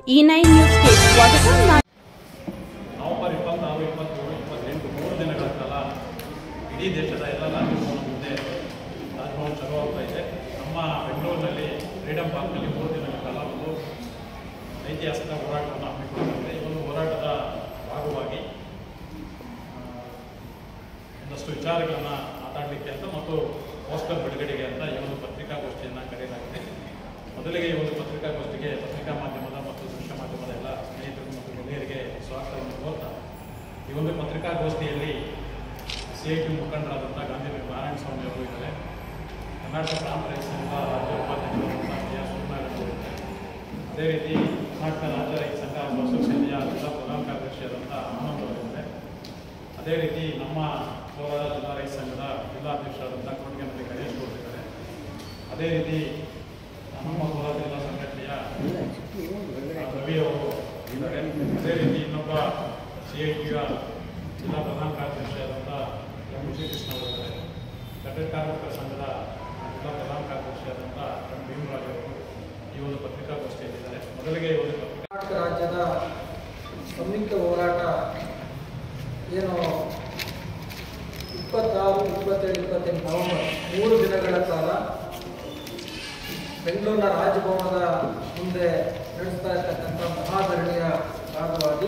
ಈ ನೈನ್ ನ್ಯೂಸ್ಗೆ ಸ್ವಾಗತ ನಾನು ನವೆಂಬರ್ ಇಪ್ಪತ್ತಾರು ಇಪ್ಪತ್ತೇಳು ಇಪ್ಪತ್ತೆಂಟು ಮೂರು ದಿನಗಳ ಕಾಲ ಇಡೀ ದೇಶದ ಎಲ್ಲ ರಾಜ್ಯಭವನ ಮುಂದೆ ರಾಜಭವನ ಚಲೋ ಆಗ್ತಾ ಇದೆ ನಮ್ಮ ಬೆಂಗಳೂರಿನಲ್ಲಿ ಫ್ರೀಡಮ್ ಪಾರ್ಕ್ನಲ್ಲಿ ಮೂರು ದಿನಗಳ ಕಾಲ ಒಂದು ಐತಿಹಾಸಿಕ ಹೋರಾಟವನ್ನು ಹಮ್ಮಿಕೊಂಡಿದೆ ಈ ಒಂದು ಹೋರಾಟದ ಭಾಗವಾಗಿ ಆ, ಒಂದಷ್ಟು ವಿಚಾರಗಳನ್ನು ಮಾತಾಡಲಿಕ್ಕೆ ಅಂತ ಮತ್ತು ಪೋಸ್ಟರ್ ಬಿಡುಗಡೆಗೆ ಅಂತ ಈ ಒಂದು ಪತ್ರಿಕಾಗೋಷ್ಠಿಯನ್ನು ಕರೆಯಲಾಗಿದೆ ಮೊದಲಿಗೆ ಈ ಒಂದು ಪತ್ರಿಕಾಗೋಷ್ಠಿಗೆ ಪತ್ರಿಕಾ ಮಾಧ್ಯಮದ ಮತ್ತು ದೃಶ್ಯ ಮಾಧ್ಯಮದ ಎಲ್ಲ ಸ್ನೇಹಿತರು ಮತ್ತು ಗೆಳೆಯರಿಗೆ ಸ್ವಾಗತವನ್ನು ಕೋರ್ತಾ ಈ ಒಂದು ಪತ್ರಿಕಾಗೋಷ್ಠಿಯಲ್ಲಿ ಸಿ ಐ ಟಿ ಮುಖಂಡರಾದಂಥ ಗಾಂಧಿ ನಾರಾಯಣ ಸ್ವಾಮಿ ಅವರು ಇದ್ದಾರೆ ಕರ್ನಾಟಕ ಪ್ರಾಂತ ರೈತ ಸಂಘ ರಾಜ್ಯ ಉಪಾಧ್ಯಕ್ಷರಾದಂಥ ಕೆ ಆರ್ ಸೂರ್ಯನಾರಾಯಣ ಅವರು ಇದ್ದಾರೆ ಅದೇ ರೀತಿ ಕರ್ನಾಟಕ ರಾಜ್ಯ ರೈತ ಸಂಘ ಬಸವ ಸೇನೆಯ ಜಿಲ್ಲಾ ಪ್ರಧಾನ ಕಾರ್ಯದರ್ಶಿಯಾದಂಥ ಆನಂದ್ ಅವರಿದ್ದಾರೆ ಅದೇ ರೀತಿ ನಮ್ಮ ಕೋಲಾರ ಜಿಲ್ಲಾ ರೈತ ಸಂಘದ ಜಿಲ್ಲಾಧ್ಯಕ್ಷರಾದಂಥ ಕೊಡಗಿನಲ್ಲಿ ಗಣೇಶ್ ಅವರು ಇದ್ದಾರೆ ಅದೇ ರೀತಿ ನಮ್ಮ ಕೋಲಾರ ಜಿಲ್ಲಾ ಸಂಘಟನೆಯ ಆ, ರವಿ ಅವರು ಇದ್ದಾರೆ ಅದೇ ರೀತಿ ಇನ್ನೊಬ್ಬ ಸಿ ಐ ಟಿಯ ಜಿಲ್ಲಾ ಪ್ರಧಾನ ಕಾರ್ಯದರ್ಶಿಯಾದಂಥ ಎಂ ಜಿ ಕೃಷ್ಣ ಅವರು ಇದ್ದಾರೆ ಗಡ್ಡ ಕಾರ್ಮಿಕರ ಸಂಘದ ಜಿಲ್ಲಾ ಪ್ರಧಾನ ಕಾರ್ಯದರ್ಶಿಯಾದಂಥ ಎಂ ಭೀಮರಾಜ್ ಅವರು ಈ ಒಂದು ಪತ್ರಿಕಾಗೋಷ್ಠಿಯಲ್ಲಿದ್ದಾರೆ ಮೊದಲಿಗೆ ಈ ಒಂದು ಪತ್ರಿಕಾ ಕರ್ನಾಟಕ ರಾಜ್ಯದ ಸಂಯುಕ್ತ ಹೋರಾಟ ಏನು ಇಪ್ಪತ್ತಾರು ಇಪ್ಪತ್ತೇಳು ಇಪ್ಪತ್ತೆಂಟು ನವೆಂಬರ್ ಮೂರು ದಿನಗಳ ಕಾಲ ಬೆಂಗಳೂರಿನ ರಾಜಭವನದ ಮುಂದೆ ನಡೆಸ್ತಾ ಇರ್ತಕ್ಕಂಥ ಮಹಾಧರಣಿಯ ಭಾಗವಾಗಿ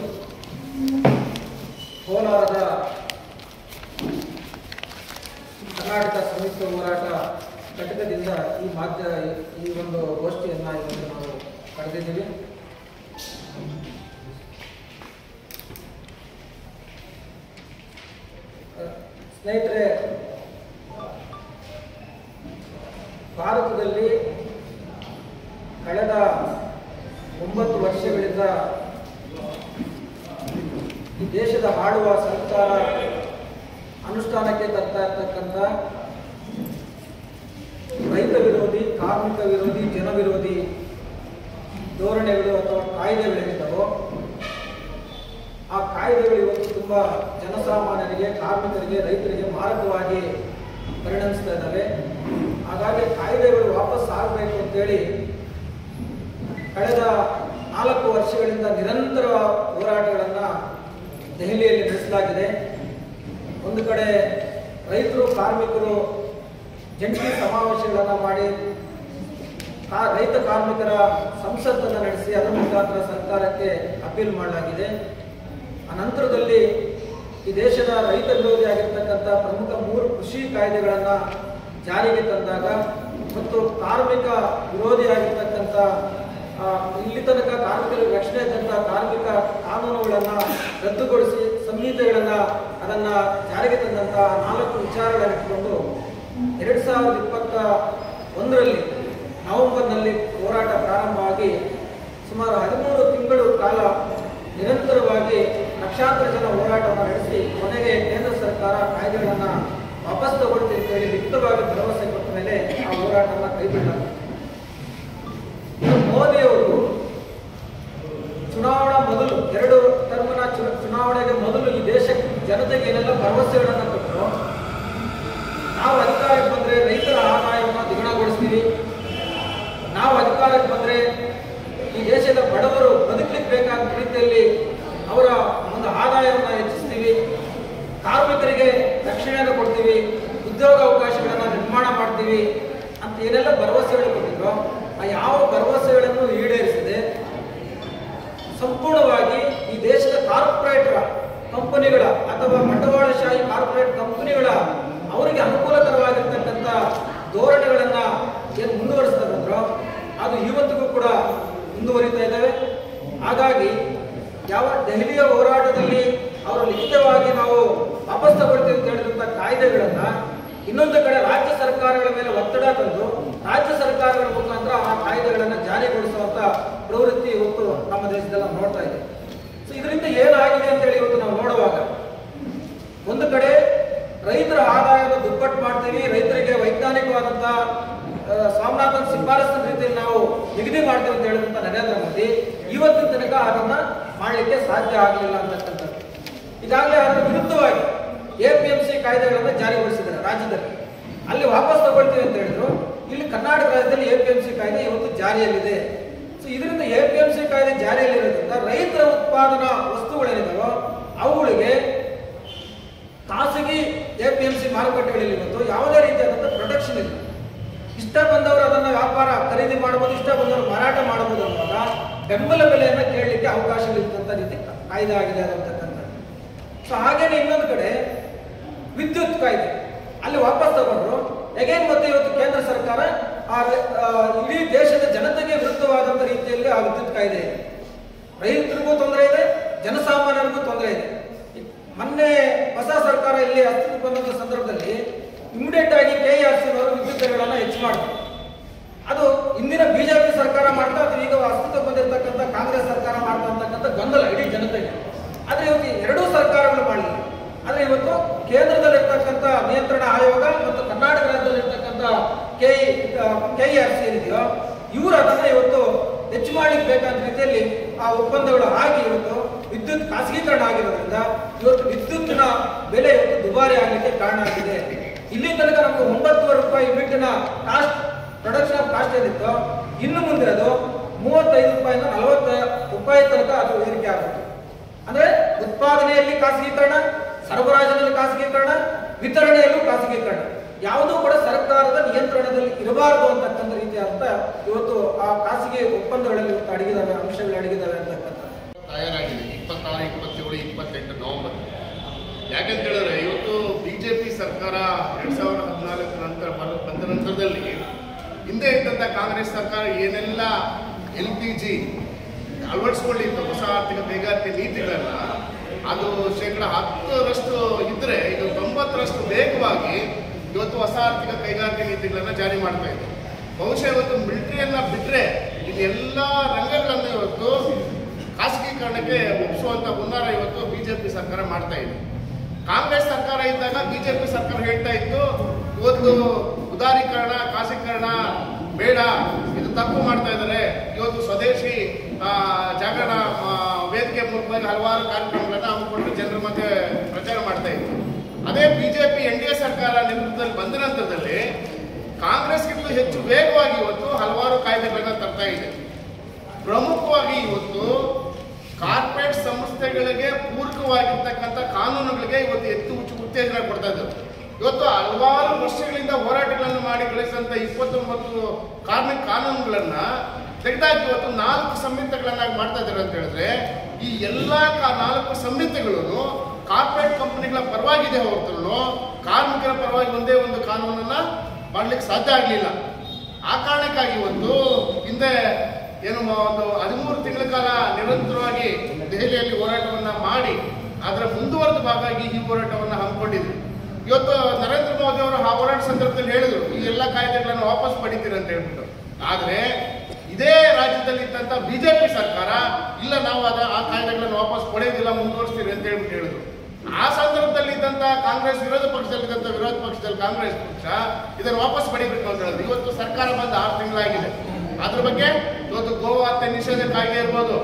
ಕೋಲಾರದ ಕರ್ನಾಟಕ ಸಂಯುಕ್ತ ಹೋರಾಟ ಘಟಕದಿಂದ ಈ ಮಾಧ್ಯ ಈ ಒಂದು ಗೋಷ್ಠಿಯನ್ನು ಇವತ್ತು ನಾವು ಕರೆದಿದ್ದೀವಿ ಸ್ನೇಹಿತರೆ ಭಾರತದಲ್ಲಿ ಕಳೆದ ಒಂಬತ್ತು ವರ್ಷಗಳಿಂದ ಈ ದೇಶದ ಆಳುವ ಸರ್ಕಾರ ಅನುಷ್ಠಾನಕ್ಕೆ ತರ್ತಾ ಇರ್ತಕ್ಕಂಥ ರೈತ ವಿರೋಧಿ ಕಾರ್ಮಿಕ ವಿರೋಧಿ ಜನ ವಿರೋಧಿ ಧೋರಣೆಗಳು ಅಥವಾ ಕಾಯ್ದೆಗಳೇನಿದ್ದಾವೋ ಆ ಕಾಯ್ದೆಗಳು ಇವತ್ತು ತುಂಬ ಜನಸಾಮಾನ್ಯರಿಗೆ ಕಾರ್ಮಿಕರಿಗೆ ರೈತರಿಗೆ ಮಾರಕವಾಗಿ ಪರಿಣಮಿಸ್ತಾ ಇದ್ದಾವೆ ಹಾಗಾಗಿ ಕಾಯ್ದೆಗಳು ವಾಪಸ್ ಆಗಬೇಕು ಅಂತೇಳಿ ಕಳೆದ ನಾಲ್ಕು ವರ್ಷಗಳಿಂದ ನಿರಂತರ ಹೋರಾಟಗಳನ್ನು ದೆಹಲಿಯಲ್ಲಿ ನಡೆಸಲಾಗಿದೆ ಒಂದು ಕಡೆ ರೈತರು ಕಾರ್ಮಿಕರು ಜಂಟಿ ಸಮಾವೇಶಗಳನ್ನು ಮಾಡಿ ಕಾ- ರೈತ ಕಾರ್ಮಿಕರ ಸಂಸತ್ತನ್ನು ನಡೆಸಿ ಅದರ ಮುಖಾಂತರ ಸರ್ಕಾರಕ್ಕೆ ಅಪೀಲ್ ಮಾಡಲಾಗಿದೆ ಅನಂತರದಲ್ಲಿ ಈ ದೇಶದ ರೈತ ವಿರೋಧಿಯಾಗಿರ್ತಕ್ಕಂಥ ಪ್ರಮುಖ ಮೂರು ಕೃಷಿ ಕಾಯ್ದೆಗಳನ್ನು ಜಾರಿಗೆ ತಂದಾಗ ಮತ್ತು ಕಾರ್ಮಿಕ ವಿರೋಧಿಯಾಗಿರ್ತಕ್ಕಂಥ ಆ, ಇಲ್ಲಿ ತನಕ ಕಾರ್ಮಿಕರಿಗೆ ರಕ್ಷಣೆ ಇದ್ದಂಥ ಕಾರ್ಮಿಕ ಕಾನೂನುಗಳನ್ನು ರದ್ದುಗೊಳಿಸಿ ಸಂಹಿತೆಗಳನ್ನು ಅದನ್ನು ಜಾರಿಗೆ ತಂದಂಥ ನಾಲ್ಕು ವಿಚಾರಗಳನ್ನು ಇಟ್ಕೊಂಡು ಎರಡು ಸಾವಿರದ ಇಪ್ಪತ್ತ ಒಂದರಲ್ಲಿ ನವೆಂಬರ್ನಲ್ಲಿ ಹೋರಾಟ ಪ್ರಾರಂಭವಾಗಿ ಸುಮಾರು ಹದಿಮೂರು ತಿಂಗಳು ಕಾಲ ನಿರಂತರವಾಗಿ ಲಕ್ಷಾಂತರ ಜನ ಹೋರಾಟವನ್ನು ನಡೆಸಿ ಕೊನೆಗೆ ಕೇಂದ್ರ ಸರ್ಕಾರ ಕಾಯ್ದೆಗಳನ್ನು ವಾಪಸ್ ತಗೊಳ್ತೀವಿ ಅಂತೇಳಿ ಲಿಖಿತವಾಗಿ ಭರವಸೆ ಕೊಟ್ಟ ಮೇಲೆ ಆ ಹೋರಾಟವನ್ನು ಕೈಬಿಡಲಾಗಿದೆ ಇನ್ನು ಮೋದಿಯವರು ಚುನಾವಣಾ ಮೊದಲು ಎರಡು ಟರ್ಮ್ನ ಚು- ಚುನಾವಣೆಗೆ ಮೊದಲು ಈ ದೇಶಕ್ಕೆ ಜನತೆಗೆ ಏನೆಲ್ಲ ಭರವಸೆಗಳನ್ನು ಕೊಟ್ಟರು ನಾವು ಅಧಿಕಾರಕ್ಕೆ ಬಂದರೆ ರೈತರ ಆದಾಯವನ್ನು ದ್ವಿಗುಣಗೊಳಿಸ್ತೀವಿ ನಾವು ಅಧಿಕಾರಕ್ಕೆ ಬಂದರೆ ಈ ದೇಶದ ಬಡವರು ಬದುಕಲಿಕ್ಕೆ ಬೇಕಾದ ರೀತಿಯಲ್ಲಿ ಅವರ ಒಂದು ಆದಾಯವನ್ನು ಹೆಚ್ಚಿಸ್ತೀವಿ ಕಾರ್ಮಿಕರಿಗೆ ರಕ್ಷಣೆಯನ್ನು ಕೊಡ್ತೀವಿ ಉದ್ಯೋಗ ಅವಕಾಶಗಳನ್ನು ನಿರ್ಮಾಣ ಮಾಡ್ತೀವಿ ಅಂತ ಏನೆಲ್ಲ ಭರವಸೆಗಳು ಕೊಟ್ಟಿದ್ರು ಆ ಯಾವ ಭರವಸೆಗಳನ್ನು ಈಡೇರಿಸದೆ ಸಂಪೂರ್ಣವಾಗಿ ಈ ದೇಶದ ಕಾರ್ಪೊರೇಟ್ ಕಂಪನಿಗಳ ಅಥವಾ ಬಂಡವಾಳಶಾಹಿ ಕಾರ್ಪೊರೇಟ್ ಕಂಪನಿಗಳ ಅವರಿಗೆ ಅನುಕೂಲಕರವಾಗಿರ್ತಕ್ಕಂಥ ಧೋರಣೆಗಳನ್ನು ಏನು ಮುಂದುವರಿಸ್ತಾ ಬಂದ್ರು ಅದು ಇವತ್ತಿಗೂ ಕೂಡ ಮುಂದುವರಿತಾ ಇದ್ದಾವೆ ಹಾಗಾಗಿ ಯಾವ ದೆಹಲಿಯ ಹೋರಾಟದಲ್ಲಿ ಅವರು ಲಿಖಿತವಾಗಿ ನಾವು ವಾಪಸ್ ತಗೊಳ್ತೀವಿ ಅಂತ ಹೇಳಿದಂಥ ಕಾಯ್ದೆಗಳನ್ನು ಇನ್ನೊಂದು ಕಡೆ ರಾಜ್ಯ ಸರ್ಕಾರಗಳ ಮೇಲೆ ಒತ್ತಡ ತಂದು ರಾಜ್ಯ ಸರ್ಕಾರಗಳ ಮುಖಾಂತರ ಆ ಕಾಯ್ದೆಗಳನ್ನು ಜಾರಿಗೊಳಿಸುವಂತ ಪ್ರವೃತ್ತಿ ಇವತ್ತು ನಮ್ಮ ದೇಶದಲ್ಲಿ ನಾವು ನೋಡ್ತಾ ಇದ್ದೇವೆ ಸೊ ಇದರಿಂದ ಏನಾಗಿದೆ ಅಂತ ಹೇಳಿ ಇವತ್ತು ನಾವು ನೋಡುವಾಗ ಒಂದು ಕಡೆ ರೈತರ ಆದಾಯವನ್ನು ದುಪ್ಪಟ್ಟು ಮಾಡ್ತೀವಿ ರೈತರಿಗೆ ವೈಜ್ಞಾನಿಕವಾದಂಥ ಆ, ಸ್ವಾಮಿನಾಥನ್ ಶಿಫಾರಸ್ಸಿನ ರೀತಿಯಲ್ಲಿ ನಾವು ನಿಗದಿ ಮಾಡ್ತೀವಿ ಅಂತ ಹೇಳಿದಂಥ ನರೇಂದ್ರ ಮೋದಿ ಇವತ್ತಿನ ತನಕ ಅದನ್ನ ಮಾಡಲಿಕ್ಕೆ ಸಾಧ್ಯ ಆಗಲಿಲ್ಲ ಅಂತಕ್ಕಂಥದ್ದು ಈಗಾಗಲೇ ಅದರ ವಿರುದ್ಧವಾಗಿ ಎ ಪಿ ಎಂ ಸಿ ಕಾಯ್ದೆಗಳನ್ನು ಜಾರಿಗೊಳಿಸಿದ್ದಾರೆ ರಾಜ್ಯದಲ್ಲಿ ಅಲ್ಲಿ ವಾಪಸ್ ತಗೊಳ್ತೀವಿ ಅಂತ ಹೇಳಿದ್ರು ಇಲ್ಲಿ ಕರ್ನಾಟಕ ರಾಜ್ಯದಲ್ಲಿ ಎ ಪಿ ಎಂ ಸಿ ಕಾಯ್ದೆ ಇವತ್ತು ಜಾರಿಯಲ್ಲಿದೆ ಸೊ ಇದರಿಂದ ಎ ಪಿ ಎಂ ಸಿ ಕಾಯ್ದೆ ಕಾಯ್ದೆ ಜಾರಿಯಲ್ಲಿರೋದ್ರಿಂದ ರೈತರ ಉತ್ಪಾದನಾ ವಸ್ತುಗಳೇನಿದಾವೋ ಅವುಗಳಿಗೆ ಖಾಸಗಿ ಎ ಪಿ ಎಂ ಸಿ ಮಾರುಕಟ್ಟೆಗಳಲ್ಲಿ ಇವತ್ತು ಯಾವುದೇ ರೀತಿಯಾದಂಥ ಪ್ರೊಟೆಕ್ಷನ್ ಇಲ್ಲ ಇಷ್ಟ ಬಂದವರು ಅದನ್ನು ವ್ಯಾಪಾರ ಖರೀದಿ ಮಾಡಬಹುದು ಇಷ್ಟ ಬಂದವರು ಮಾರಾಟ ಮಾಡಬಹುದು ಅನ್ನುವಾಗ ಬೆಂಬಲ ಬೆಲೆಯನ್ನು ಕೇಳಲಿಕ್ಕೆ ಅವಕಾಶವಿಲ್ಲದಂಥ ರೀತಿ ಕಾಯ್ದೆ ಆಗಿದೆ ಅನ್ನತಕ್ಕಂಥದ್ದು ಸೊ ಹಾಗೇನೆ ಇನ್ನೊಂದು ಕಡೆ ವಿದ್ಯುತ್ ಕಾಯ್ದೆ ಅಲ್ಲಿ ವಾಪಸ್ ತಗೊಂಡ್ರು ಅಗೇನ್ ಮತ್ತೆ ಇವತ್ತು ಕೇಂದ್ರ ಸರ್ಕಾರ ಆ ಆ, ಇಡೀ ದೇಶದ ಜನತೆಗೆ ವಿರುದ್ಧವಾದಂಥ ರೀತಿಯಲ್ಲಿ ಆ ವಿದ್ಯುತ್ ಕಾಯ್ದೆ ಇದೆ ರೈತರಿಗೂ ತೊಂದರೆ ಇದೆ ಜನಸಾಮಾನ್ಯರಿಗೂ ತೊಂದರೆ ಇದೆ ಮೊನ್ನೆ ಹೊಸ ಸರ್ಕಾರ ಇಲ್ಲಿ ಅಸ್ತಿತ್ವಕ್ಕೆ ಬಂದಂಥ ಸಂದರ್ಭದಲ್ಲಿ ಇಮಿಡಿಯೇಟ್ ಆಗಿ ಕೆ ಆರ್ ಸಿ ಅವರು ವಿದ್ಯುತ್ ದರಗಳನ್ನು ಹೆಚ್ಚು ಮಾಡಿದ್ರು ಅದು ಇಂದಿನ ಬಿಜೆಪಿ ಸರ್ಕಾರ ಮಾಡ್ತಾ ಅಥವಾ ಈಗ ಅಸ್ತಿತ್ವಕ್ಕೆ ಬಂದಿರತಕ್ಕಂಥ ಕಾಂಗ್ರೆಸ್ ಸರ್ಕಾರ ಮಾಡ್ತಾ ಅಂತಕ್ಕಂಥ ಗೊಂದಲ ಇಡೀ ಜನತೆಗೆ ಆದ್ರೆ ಇವತ್ತು ಈ ಎರಡೂ ಸರ್ಕಾರಗಳು ಮಾಡಲಿಲ್ಲ ಆದ್ರೆ ಇವತ್ತು ಕೇಂದ್ರದಲ್ಲಿರ್ತಕ್ಕಂಥ ನಿಯಂತ್ರಣ ಆಯೋಗ ಮತ್ತು ಕರ್ನಾಟಕ ರಾಜ್ಯದಲ್ಲಿರ್ತಕ್ಕಂಥ ಕೆ ಕೆ ಆರ್ ಸಿ ಏನಿದೆಯೋ ಇವರು ಅದನ್ನ ಇವತ್ತು ಹೆಚ್ಚು ಮಾಡ್ಲಿಕ್ಕೆ ಬೇಕಾದ ರೀತಿಯಲ್ಲಿ ಆ ಒಪ್ಪಂದಗಳು ಆಗಿ ಇವತ್ತು ವಿದ್ಯುತ್ ಖಾಸಗೀಕರಣ ಆಗಿರೋದ್ರಿಂದ ಇವತ್ತು ವಿದ್ಯುತ್ತಿನ ಬೆಲೆ ಇವತ್ತು ದುಬಾರಿ ಆಗಲಿಕ್ಕೆ ಕಾರಣ ಆಗಿದೆ ಇಲ್ಲಿ ತನಕ ನಮ್ಗೆ ಒಂಬತ್ತುವರೆ ರೂಪಾಯಿ ಯೂನಿಟ್ನ ಕಾಸ್ಟ್ ಪ್ರೊಡಕ್ಷನ್ ಆಫ್ ಕಾಸ್ಟ್ ಏನಿತ್ತು ಇನ್ನು ಮುಂದೆ ಅದು ಮೂವತ್ತೈದು ರೂಪಾಯಿಂದ ನಲವತ್ತು ರೂಪಾಯಿ ತನಕ ಅದು ಏರಿಕೆ ಆಗುತ್ತೆ ಅಂದ್ರೆ ಉತ್ಪಾದನೆಯಲ್ಲಿ ಖಾಸಗೀಕರಣ ಸರಬರಾಜಿನಲ್ಲಿ ಖಾಸಗೀಕರಣ ವಿತರಣೆಯಲ್ಲೂ ಖಾಸಗೀಕರಣ ಯಾವುದೂ ಕೂಡ ಸರ್ಕಾರದ ನಿಯಂತ್ರಣದಲ್ಲಿ ಇರಬಾರದು ಅಂತಕ್ಕಂಥ ರೀತಿಯಾದಂತ ಇವತ್ತು ಆ ಖಾಸಗಿ ಒಪ್ಪಂದಗಳಲ್ಲಿ ಇವತ್ತು ಅಡಗಿದಾವೆ ಅಂಶಗಳು ಅಡಗಿದಾವೆ ಅಂತಕ್ಕಂಥ ತಯಾರಾಗಿದೆ ಇಪ್ಪತ್ತಾರು ಇಪ್ಪತ್ತೇಳು ಇಪ್ಪತ್ತೆಂಟು ನವೆಂಬರ್ ಯಾಕಂತ ಹೇಳಿದ್ರೆ ಇವತ್ತು ಬಿಜೆಪಿ ಸರ್ಕಾರ ಎರಡ್ ಸಾವಿರದ ಹದಿನಾಲ್ಕರ ನಂತರ ಬರ- ಬಂದ ನಂತರದಲ್ಲಿ ಹಿಂದೆ ಇದ್ದಂಥ ಕಾಂಗ್ರೆಸ್ ಸರ್ಕಾರ ಏನೆಲ್ಲ ಎಲ್ ಪಿ ಜಿ ಅಳವಡಿಸ್ಕೊಳ್ಳಿತ್ತು ಹೊಸ ಆರ್ಥಿಕ ಕೈಗಾರಿಕೆ ನೀತಿಗಳನ್ನ ಅದು ಶೇಕಡ ಹತ್ತರಷ್ಟು ಇದ್ರೆ ಇದು ತೊಂಬತ್ತರಷ್ಟು ವೇಗವಾಗಿ ಇವತ್ತು ಹೊಸ ಆರ್ಥಿಕ ಕೈಗಾರಿಕೆ ನೀತಿಗಳನ್ನ ಜಾರಿ ಮಾಡ್ತಾ ಇದೆ ಬಹುಶಃ ಇವತ್ತು ಮಿಲಿಟರಿಯನ್ನ ಬಿಟ್ರೆ ಇನ್ನೆಲ್ಲ ರಂಗಗಳನ್ನು ಇವತ್ತು ಖಾಸಗೀಕರಣಕ್ಕೆ ಒಪ್ಪಿಸುವಂತ ಹುನ್ನಾರ ಇವತ್ತು ಬಿಜೆಪಿ ಸರ್ಕಾರ ಮಾಡ್ತಾ ಇದೆ ಕಾಂಗ್ರೆಸ್ ಸರ್ಕಾರ ಇದ್ದಾಗ ಬಿಜೆಪಿ ಸರ್ಕಾರ ಹೇಳ್ತಾ ಇತ್ತು ಇವತ್ತು ಉದಾರೀಕರಣ ಖಾಸಗೀಕರಣ ಬೇಡ ಇದು ತಪ್ಪು ಮಾಡ್ತಾ ಇದ್ದಾರೆ ಇವತ್ತು ಸ್ವದೇಶಿ ಆ, ಜಾಗರಣ ಆ, ವೇದಿಕೆ ಮೂಲಕವಾಗಿ ಹಲವಾರು ಕಾರ್ಯಕ್ರಮಗಳನ್ನ ಹಮ್ಮಿಕೊಂಡು ಜನರ ಮಧ್ಯೆ ಪ್ರಚಾರ ಮಾಡ್ತಾ ಇತ್ತು ಅದೇ ಬಿಜೆಪಿ ಎನ್ ಡಿ ಎ ಸರ್ಕಾರ ನೇತೃತ್ವದಲ್ಲಿ ಬಂದ ನಂತರದಲ್ಲಿ ಕಾಂಗ್ರೆಸ್ಗಿಂತ ಹೆಚ್ಚು ವೇಗವಾಗಿ ಇವತ್ತು ಹಲವಾರು ಕಾಯ್ದೆಗಳನ್ನ ತರ್ತಾ ಇದೆ ಪ್ರಮುಖವಾಗಿ ಇವತ್ತು ಕಾರ್ಪೊರೇಟ್ ಸಂಸ್ಥೆಗಳಿಗೆ ಪೂರಕವಾಗಿರ್ತಕ್ಕಂಥ ಕಾನೂನುಗಳಿಗೆ ಇವತ್ತು ಎತ್ತು ಹುಚ್ಚು ಉತ್ತೇಜನ ಕೊಡ್ತಾ ಇದ್ದಾರೆ ಇವತ್ತು ಹಲವಾರು ವರ್ಷಗಳಿಂದ ಹೋರಾಟಗಳನ್ನು ಮಾಡಿ ಗಳಿಸಿದಂತ ಇಪ್ಪತ್ತೊಂಬತ್ತು ಕಾರ್ಮಿಕ ಕಾನೂನುಗಳನ್ನ ತೆಗೆದಾಕಿ ಇವತ್ತು ನಾಲ್ಕು ಸಂಹಿತೆಗಳನ್ನಾಗಿ ಮಾಡ್ತಾ ಇದ್ದಾರೆ ಅಂತ ಹೇಳಿದ್ರೆ ಈ ಎಲ್ಲಾ ಕಾ- ನಾಲ್ಕು ಸಂಹಿತೆಗಳು ಕಾರ್ಪೊರೇಟ್ ಕಂಪನಿಗಳ ಪರವಾಗಿದೆ ಹೊರತು ಕಾರ್ಮಿಕರ ಪರವಾಗಿ ಒಂದೇ ಒಂದು ಕಾನೂನನ್ನ ಮಾಡ್ಲಿಕ್ಕೆ ಸಾಧ್ಯ ಆಗಲಿಲ್ಲ ಆ ಕಾರಣಕ್ಕಾಗಿ ಇವತ್ತು ಹಿಂದೆ ಏನು ಮ- ಒಂದು ಹದಿಮೂರು ತಿಂಗಳ ಕಾಲ ನಿರಂತರವಾಗಿ ದೆಹಲಿಯಲ್ಲಿ ಹೋರಾಟವನ್ನ ಮಾಡಿ ಅದರ ಮುಂದುವರೆದ ಭಾಗವಾಗಿ ಈ ಹೋರಾಟವನ್ನ ಹಮ್ಮಿಕೊಂಡಿದ್ರು ಇವತ್ತು ನರೇಂದ್ರ ಮೋದಿ ಅವರು ಆ ಹೋರಾಟ ಸಂದರ್ಭದಲ್ಲಿ ಹೇಳಿದ್ರು ಈ ಎಲ್ಲ ಕಾಯ್ದೆಗಳನ್ನು ವಾಪಸ್ ಪಡಿತೀರಿ ಅಂತ ಹೇಳ್ಬಿಟ್ಟು ಆದ್ರೆ ಇದೇ ರಾಜ್ಯದಲ್ಲಿ ಇದ್ದಂತ ಬಿಜೆಪಿ ಸರ್ಕಾರ ಇಲ್ಲ ನಾವು ಅದ ಆ ಕಾಯ್ದೆಗಳನ್ನು ವಾಪಸ್ ಪಡೆಯೋದಿಲ್ಲ ಮುಂದುವರಿಸ್ತೀರಿ ಅಂತ ಹೇಳ್ಬಿಟ್ಟು ಹೇಳಿದ್ರು ಆ ಸಂದರ್ಭದಲ್ಲಿ ಇದ್ದಂತ ಕಾಂಗ್ರೆಸ್ ವಿರೋಧ ಪಕ್ಷದಲ್ಲಿದ್ದಂತ ವಿರೋಧ ಪಕ್ಷದಲ್ಲಿ ಕಾಂಗ್ರೆಸ್ ಪಕ್ಷ ಇದನ್ನು ವಾಪಸ್ ಪಡಿಬೇಕು ಅಂತ ಹೇಳಿದ್ರು ಇವತ್ತು ಸರ್ಕಾರ ಬಂದ ಆರು ತಿಂಗಳಾಗಿದೆ ಅದ್ರ ಬಗ್ಗೆ ಇವತ್ತು ಗೋವಾ ಹತ್ಯೆ ನಿಷೇಧ ಕಾಯ್ದೆ ಇರ್ಬೋದು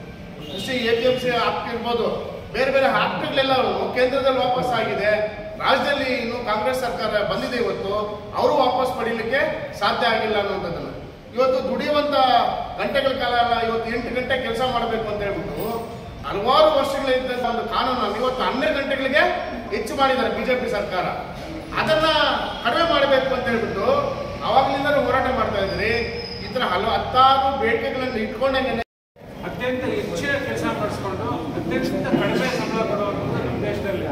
ಕೃಷಿ A P M C act ಇರ್ಬೋದು ಬೇರೆ ಬೇರೆ ಆಕ್ಟ್ಗಳೆಲ್ಲರೂ ಕೇಂದ್ರದಲ್ಲಿ ವಾಪಸ್ ಆಗಿದೆ ರಾಜ್ಯದಲ್ಲಿ ಇನ್ನು ಕಾಂಗ್ರೆಸ್ ಸರ್ಕಾರ ಬಂದಿದೆ ಇವತ್ತು ಅವರು ವಾಪಸ್ ಪಡೀಲಿಕ್ಕೆ ಸಾಧ್ಯ ಆಗಿಲ್ಲ ಅನ್ನುವಂಥದ್ದನ್ನ ಇವತ್ತು ದುಡಿಯುವಂತ ಗಂಟೆಗಳ ಕಾಲ ಅಲ್ಲ ಇವತ್ತು ಎಂಟು ಗಂಟೆ ಕೆಲಸ ಮಾಡಬೇಕು ಅಂತ ಹೇಳ್ಬಿಟ್ಟು ಹಲವಾರು ವರ್ಷಗಳಿಂದ ಒಂದು ಕಾನೂನನ್ನು ಇವತ್ತು ಹನ್ನೆರಡು ಗಂಟೆಗಳಿಗೆ ಹೆಚ್ಚು ಮಾಡಿದ್ದಾರೆ ಬಿಜೆಪಿ ಸರ್ಕಾರ ಅದನ್ನ ಕಡಿಮೆ ಮಾಡಬೇಕು ಅಂತ ಹೇಳ್ಬಿಟ್ಟು ಅವಾಗಲಿಂದ ಹೋರಾಟ ಮಾಡ್ತಾ ಇದ್ರಿ ಈ ತರ ಹಲವು ಹತ್ತಾರು ಬೇಡಿಕೆಗಳನ್ನು ಇಟ್ಕೊಂಡಂಗೆ ಅತ್ಯಂತ ಹೆಚ್ಚಿನ ಕೆಲಸ ಮಾಡಿಸ್ಕೊಂಡು ಅತ್ಯಂತ ಕಡಿಮೆ ಸಂಬಳ ಕೊಡುವಂಥದ್ದು ನಮ್ಮ ದೇಶದಲ್ಲಿ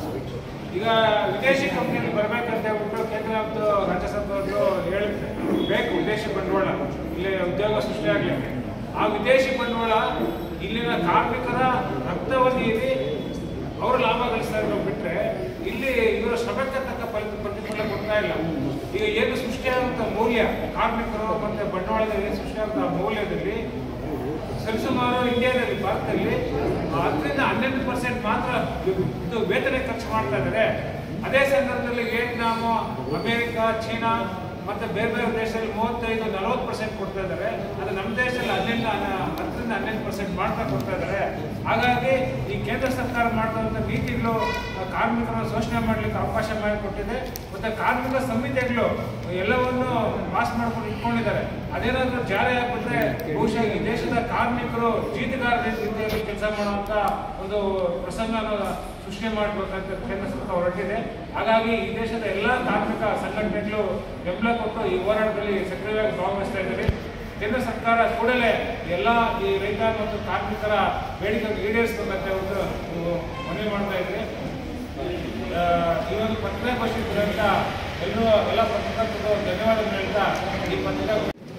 ಈಗ ವಿದೇಶಿ ಕಂಪ್ನಿಗಳು ಬರ್ಬೇಕಂತ ಹೇಳ್ಬಿಟ್ಟು ಕೇಂದ್ರ ಮತ್ತು ರಾಜ್ಯ ಸರ್ಕಾರಗಳು ಹೇಳುತ್ತೆ ಬೇಕು ವಿದೇಶಿ ಬಂಡವಾಳ ಇಲ್ಲಿ ಉದ್ಯೋಗ ಸೃಷ್ಟಿಯಾಗಲಿಕ್ಕೆ ಆ ವಿದೇಶಿ ಬಂಡವಾಳ ಇಲ್ಲಿನ ಕಾರ್ಮಿಕರ ರಕ್ತವನ್ನು ಹೀರಿ ಅವರು ಲಾಭ ಗಳಿಸ್ತಾ ಇರೋ ಬಿಟ್ರೆ ಇಲ್ಲಿ ಇವರ ಶ್ರಮಕ್ಕೆ ತಕ್ಕ ಫಲಿತ ಪ್ರತಿಫಲ ಕೊಡ್ತಾ ಇಲ್ಲ ಈಗ ಏನು ಸೃಷ್ಟಿಯಾದಂಥ ಮೌಲ್ಯ ಕಾರ್ಮಿಕರು ಮತ್ತೆ ಬಂಡವಾಳದಲ್ಲಿ ಸೃಷ್ಟಿಯಾದಂಥ ಮೌಲ್ಯದಲ್ಲಿ ಸರಿಸುಮಾರು ಇಂಡಿಯಾದಲ್ಲಿ ಭಾರತದಲ್ಲಿ ಹತ್ತರಿಂದ ಹನ್ನೆರಡು ಪರ್ಸೆಂಟ್ ಮಾತ್ರ ಇದು ವೇತನ ಖರ್ಚು ಮಾಡ್ತಾ ಇದ್ದಾರೆ ಅದೇ ಸಂದರ್ಭದಲ್ಲಿ ವಿಯೆಟ್ನಾಮು ಅಮೆರಿಕ ಚೀನಾ ಮತ್ತೆ ಬೇರೆ ಬೇರೆ ದೇಶದಲ್ಲಿ ಮೂವತ್ತೈದು ನಲವತ್ತು ಪರ್ಸೆಂಟ್ ಕೊಡ್ತಾ ಇದ್ದಾರೆ ಅದು ನಮ್ಮ ದೇಶದಲ್ಲಿ ಹನ್ನೆರಡು ಹತ್ತರಿಂದ ಹನ್ನೆರಡು ಪರ್ಸೆಂಟ್ ಮಾಡ್ತಾ ಕೊಡ್ತಾ ಇದ್ದಾರೆ ಹಾಗಾಗಿ ಈ ಕೇಂದ್ರ ಸರ್ಕಾರ ಮಾಡ್ತಾ ನೀತಿಗಳು ಆ, ಕಾರ್ಮಿಕರನ್ನು ಶೋಷಣೆ ಮಾಡಲಿಕ್ಕೆ ಅವಕಾಶ ಮಾಡಿಕೊಟ್ಟಿದೆ ಮತ್ತು ಕಾರ್ಮಿಕ ಸಂಹಿತೆಗಳು ಎಲ್ಲವನ್ನು ಪಾಸ್ ಮಾಡ್ಕೊಂಡು ಇಟ್ಕೊಂಡಿದ್ದಾರೆ ಅದೇನಾದರೂ ಜಾರಿ ಆಗ್ಬಿಟ್ರೆ ಬಹುಶಃ ಈ ದೇಶದ ಕಾರ್ಮಿಕರು ಜೀತಗಾರರ ರೀತಿಯಲ್ಲಿ ಕೆಲಸ ಮಾಡುವಂಥ ಒಂದು ಪ್ರಸಂಗನ ಸೃಷ್ಟಿ ಮಾಡಬೇಕಂತ ಕೇಂದ್ರ ಸರ್ಕಾರ ಹೊರಟಿದೆ ಹಾಗಾಗಿ ಈ ದೇಶದ ಎಲ್ಲ ಕಾರ್ಮಿಕ ಸಂಘಟನೆಗಳು ಬೆಂಬಲ ಕೊಟ್ಟು ಈ ಹೋರಾಟದಲ್ಲಿ ಸಕ್ರಿಯವಾಗಿ ಭಾಗವಹಿಸ್ತಾ ಇದ್ದಾರೆ ಕೇಂದ್ರ ಸರ್ಕಾರ ಕೂಡಲೇ ಎಲ್ಲ ಈ ರೈತ ಮತ್ತು ಕಾರ್ಮಿಕರ ಬೇಡಿಕೆ ಈಡೇರಿಸಬೇಕಂತ ಒಂದು ನಾವು ಮನವಿ ಮಾಡ್ತಾ ಇದ್ವಿ ಆ, ಈ ಒಂದು ಪತ್ರಿಕಾಗೋಷ್ಠಿ ಅಂತ ಎಲ್ಲರೂ ಎಲ್ಲ ಪತ್ರಕರ್ತರು ಧನ್ಯವಾದಗಳು ಹೇಳ್ತಾ ಈ ಪತ್ರಿಕಾ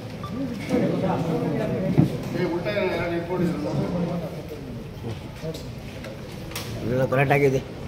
ಏ, ಊಟ ಯಾರು ಇಟ್ಕೊಂಡಿದ್ರು ಇದೆಲ್ಲ ಕರೆಕ್ಟ್ ಆಗಿದೆ